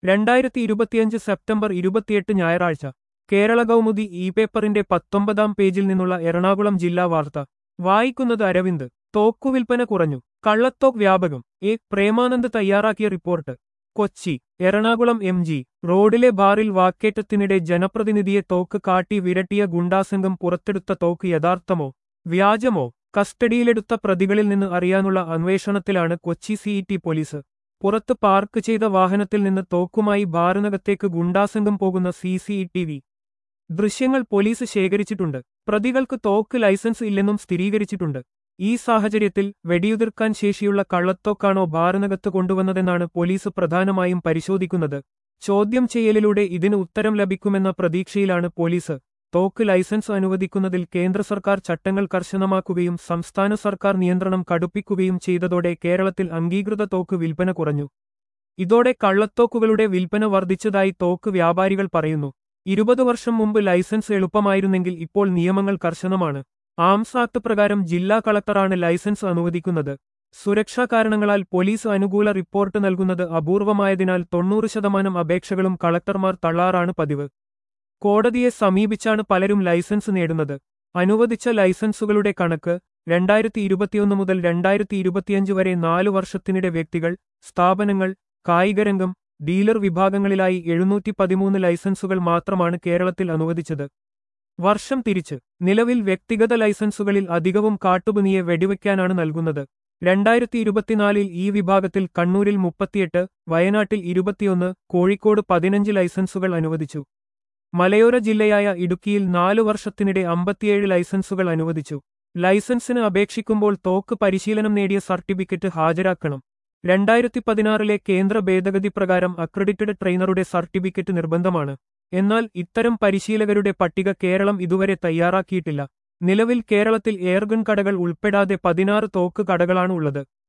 രണ്ടായിരത്തി ഇരുപത്തിയഞ്ച് സെപ്റ്റംബർ ഇരുപത്തിയെട്ട് ഞായറാഴ്ച കേരള കൗമുദി ഇ പേപ്പറിന്റെ പത്തൊമ്പതാം പേജിൽ നിന്നുള്ള എറണാകുളം ജില്ലാ വാർത്ത വായിക്കുന്നത് അരവിന്ദ് തോക്കുവിൽപ്പന കുറഞ്ഞു കള്ളത്തോക്ക് വ്യാപകം എ പ്രേമാനന്ദ് തയ്യാറാക്കിയ report Kochi Ernakulam M G റോഡിലെ ബാറിൽ വാക്കേറ്റത്തിനിടെ ജനപ്രതിനിധിയെ തോക്ക് കാട്ടി വിരട്ടിയ ഗുണ്ടാസംഘം പുറത്തെടുത്ത തോക്ക് യഥാർത്ഥമോ വ്യാജമോ കസ്റ്റഡിയിലെടുത്ത പ്രതികളിൽ നിന്ന് അറിയാനുള്ള അന്വേഷണത്തിലാണ് കൊച്ചി സിഇടി പോലീസ് പുറത്ത് പാർക്ക് ചെയ്ത വാഹനത്തിൽ നിന്ന് തോക്കുമായി ബാറിനകത്തേക്ക് ഗുണ്ടാസംഘം പോകുന്ന സിസിഇടിവി ദൃശ്യങ്ങൾ പോലീസ് ശേഖരിച്ചിട്ടുണ്ട് പ്രതികൾക്ക് തോക്ക് ലൈസൻസ് ഇല്ലെന്നും സ്ഥിരീകരിച്ചിട്ടുണ്ട് ഈ സാഹചര്യത്തിൽ വെടിയുതിർക്കാൻ ശേഷിയുള്ള കള്ളത്തോക്കാണോ ബാറിനകത്ത് കൊണ്ടുവന്നതെന്നാണ് പോലീസ് പ്രധാനമായും പരിശോധിക്കുന്നത് ചോദ്യം ചെയ്യലിലൂടെ ഇതിന് ഉത്തരം ലഭിക്കുമെന്ന പ്രതീക്ഷയിലാണ് പോലീസ് തോക്ക് ലൈസൻസ് അനുവദിക്കുന്നതിൽ കേന്ദ്ര സർക്കാർ ചട്ടങ്ങൾ കർശനമാക്കുകയും സംസ്ഥാന സർക്കാർ നിയന്ത്രണം കടുപ്പിക്കുകയും ചെയ്തതോടെ കേരളത്തിൽ അംഗീകൃത തോക്ക് വിൽപ്പന കുറഞ്ഞു ഇതോടെ കള്ളത്തോക്കുകളുടെ വിൽപ്പന വർദ്ധിച്ചതായി തോക്ക് വ്യാപാരികൾ പറയുന്നു ഇരുപത് വർഷം മുമ്പ് ലൈസൻസ് എളുപ്പമായിരുന്നെങ്കിൽ ഇപ്പോൾ നിയമങ്ങൾ കർശനമാണ് ആംസ് ആക്ട് പ്രകാരം ജില്ലാ കളക്ടറാണ് ലൈസൻസ് അനുവദിക്കുന്നത് സുരക്ഷാ കാരണങ്ങളാൽ പോലീസ് അനുകൂല റിപ്പോർട്ട് നൽകുന്നത് അപൂർവമായതിനാൽ തൊണ്ണൂറ് ശതമാനം അപേക്ഷകളും കളക്ടർമാർ തള്ളാറാണ് പതിവ് കോടതിയെ സമീപിച്ചാണ് പലരും ലൈസൻസ് നേടുന്നത് അനുവദിച്ച ലൈസൻസുകളുടെ കണക്ക് രണ്ടായിരത്തി ഇരുപത്തിയൊന്ന് മുതൽ രണ്ടായിരത്തി ഇരുപത്തിയഞ്ച് വരെ നാലു വർഷത്തിനിടെ വ്യക്തികൾ സ്ഥാപനങ്ങൾ കായികരംഗം ഡീലർ വിഭാഗങ്ങളിലായി എഴുന്നൂറ്റി പതിമൂന്ന് ലൈസൻസുകൾ മാത്രമാണ് കേരളത്തിൽ അനുവദിച്ചത് വർഷം തിരിച്ച് നിലവിൽ വ്യക്തിഗത ലൈസൻസുകളിൽ അധികവും കാട്ടുപുനിയെ വെടിവെക്കാനാണ് നൽകുന്നത് രണ്ടായിരത്തി ഇരുപത്തിനാലിൽ ഈ വിഭാഗത്തിൽ കണ്ണൂരിൽ മുപ്പത്തിയെട്ട് വയനാട്ടിൽ ഇരുപത്തിയൊന്ന് കോഴിക്കോട് പതിനഞ്ച് ലൈസൻസുകൾ അനുവദിച്ചു മലയോര ജില്ലയായ ഇടുക്കിയിൽ നാലു വർഷത്തിനിടെ അമ്പത്തിയേഴ് ലൈസൻസുകൾ അനുവദിച്ചു ലൈസൻസിന് അപേക്ഷിക്കുമ്പോൾ തോക്ക് പരിശീലനം നേടിയ സർട്ടിഫിക്കറ്റ് ഹാജരാക്കണം രണ്ടായിരത്തി പതിനാറിലെ കേന്ദ്ര ഭേദഗതി പ്രകാരം അക്രഡിറ്റഡ് ട്രെയിനറുടെ സർട്ടിഫിക്കറ്റ് നിർബന്ധമാണ് എന്നാൽ ഇത്തരം പരിശീലകരുടെ പട്ടിക കേരളം ഇതുവരെ തയ്യാറാക്കിയിട്ടില്ല നിലവിൽ കേരളത്തിൽ എയർഗൺ കടകൾ ഉൾപ്പെടാതെ പതിനാറ് തോക്ക് കടകളാണ് ഉള്ളത്